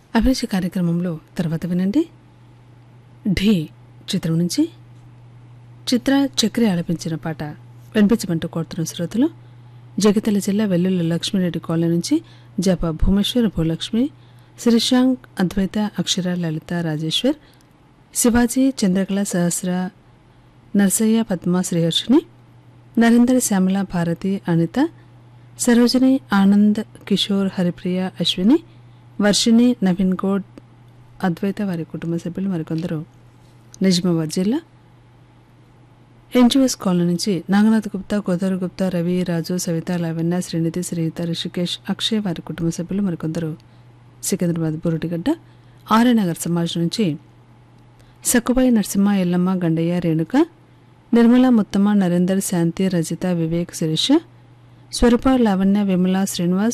అభిరుచి కార్యక్రమంలో తర్వాత వినండి ఢీ చిత్రం నుంచి చిత్ర చక్రి ఆలపించిన పాట వినిపించమంటూ కోరుతున్న శ్రోతలు జగిత్యాల జిల్లా వెల్లుల్లి లక్ష్మీరెడ్డి కాలనీ నుంచి జప భూమేశ్వర్ భూలక్ష్మి శ్రీశాంక్ అద్వైత అక్షర లలిత రాజేశ్వర్ శివాజీ చంద్రకళ సహస్ర నర్సయ్య పద్మ శ్రీహర్షిని నరేందర్ శ్యామల భారతి అనిత సరోజిని ఆనంద్ కిషోర్ హరిప్రియ అశ్విని వర్షిణి నవీన్ గౌడ్ అద్వైత వారి కుటుంబ సభ్యులు మరికొందరు నిజామాబాద్ జిల్లా ఎన్జిఓస్ కాలనీ నుంచి నాగనాథ్ గుప్తా గోదావరి గుప్తా రవి రాజు సవిత లావణ్య శ్రీనిధి శ్రీహిత రిషికేష్ అక్షయ్ వారి కుటుంబ సభ్యులు మరికొందరు సికింద్రాబాద్ బురుటిగడ్డ ఆర్యనగర్ సమాజ్ నుంచి సక్కుబాయి నరసింహ ఎల్లమ్మ గండయ్య రేణుక నిర్మల ముత్తమ్మ నరేందర్ శాంతి రజిత వివేక్ శిరీష స్వరూప లావణ్య విమల శ్రీనివాస్